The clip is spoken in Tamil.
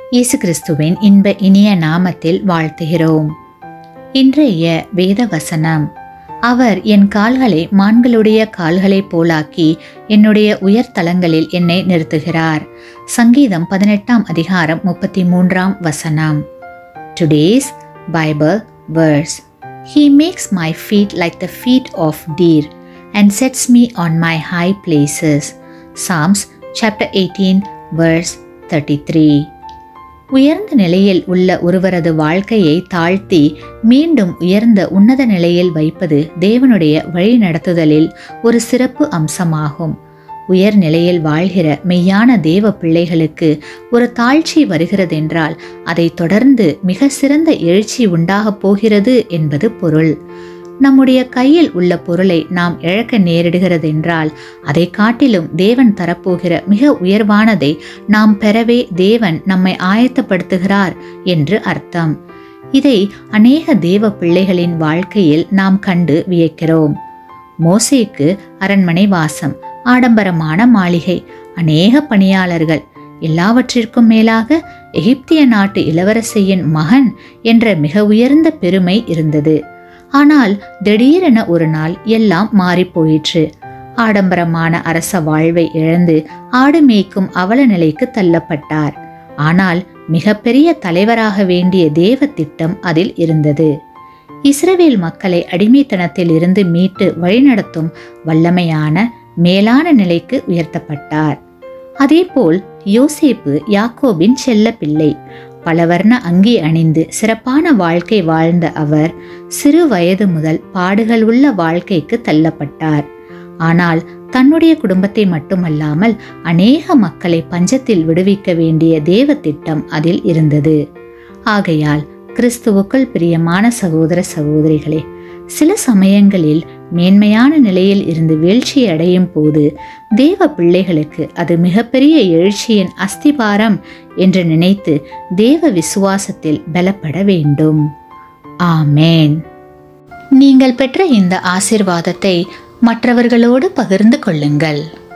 இயேசு கிறிஸ்துவின் இன்ப இனிய நாமத்தில் வாழ்த்துகிறோம் இன்றைய வேத வசனம் அவர் என் கால்களை மான்களுடைய கால்களைப் போலாக்கி என்னுடைய உயர்தலங்களில் என்னை நிறுத்துகிறார் சங்கீதம் பதினெட்டாம் அதிகாரம் முப்பத்தி மூன்றாம் வசனம் today's Bible verse He makes my feet like the feet of deer and sets me on my high places. Psalms chapter 18 verse 33. உயர்ந்த நிலையில் உள்ள ஒருவரது வாழ்க்கையை தாழ்த்தி மீண்டும் உயர்ந்த உன்னத நிலையில் வைப்பது தேவனுடைய வழிநடத்துதலில் ஒரு சிறப்பு அம்சமாகும் உயர் நிலையில் வாழ்கிற மெய்யான தேவ பிள்ளைகளுக்கு ஒரு தாழ்ச்சி வருகிறதென்றால் அதை தொடர்ந்து மிக சிறந்த எழுச்சி உண்டாகப் போகிறது என்பது பொருள் நம்முடைய கையில் உள்ள பொருளை நாம் இழக்க நேரிடுகிறதென்றால் அதை காட்டிலும் தேவன் தரப்போகிற மிக உயர்வானதை நாம் பெறவே தேவன் நம்மை ஆயத்தப்படுத்துகிறார் என்று அர்த்தம் இதை அநேக தேவ பிள்ளைகளின் வாழ்க்கையில் நாம் கண்டு வியக்கிறோம் மோசேக்கு அரண்மனை வாசம் ஆடம்பரமான மாளிகை அநேக பணியாளர்கள் எல்லாவற்றிற்கும் மேலாக எகிப்திய நாட்டு இளவரசியின் மகன் என்ற மிக உயர்ந்த பெருமை இருந்தது ஆனால் திடீரென ஒரு நாள் எல்லாம் மாறிப் போயிற்று ஆடம்பரமான அரச வாழ்வை இழந்து ஆடு மேய்க்கும் அவல நிலைக்கு தள்ளப்பட்டார் ஆனால் மிகப்பெரிய தலைவராக வேண்டிய தேவ திட்டம் அதில் இருந்தது இஸ்ரவேல் மக்களை அடிமைத்தனத்தில் இருந்து மீட்டு வழிநடத்தும் வல்லமையான மேலான நிலைக்கு உயர்த்தப்பட்டார் அதேபோல் யோசேப்பு யாக்கோபின் செல்ல பிள்ளை பலவர்ண அங்கி அணிந்து சிறப்பான வாழ்க்கை வாழ்ந்த அவர் சிறு வயது முதல் பாடுகள் உள்ள வாழ்க்கைக்கு தள்ளப்பட்டார் ஆனால் தன்னுடைய குடும்பத்தை மட்டுமல்லாமல் அநேக மக்களை பஞ்சத்தில் விடுவிக்க வேண்டிய தேவ திட்டம் அதில் இருந்தது ஆகையால் கிறிஸ்துவுக்குள் பிரியமான சகோதர சகோதரிகளே சில சமயங்களில் மேன்மையான நிலையில் இருந்து வீழ்ச்சி அடையும் போது தேவ பிள்ளைகளுக்கு அது மிகப்பெரிய எழுச்சியின் அஸ்திபாரம் என்று நினைத்து தேவ விசுவாசத்தில் பலப்பட வேண்டும் ஆமேன் நீங்கள் பெற்ற இந்த ஆசிர்வாதத்தை மற்றவர்களோடு பகிர்ந்து கொள்ளுங்கள்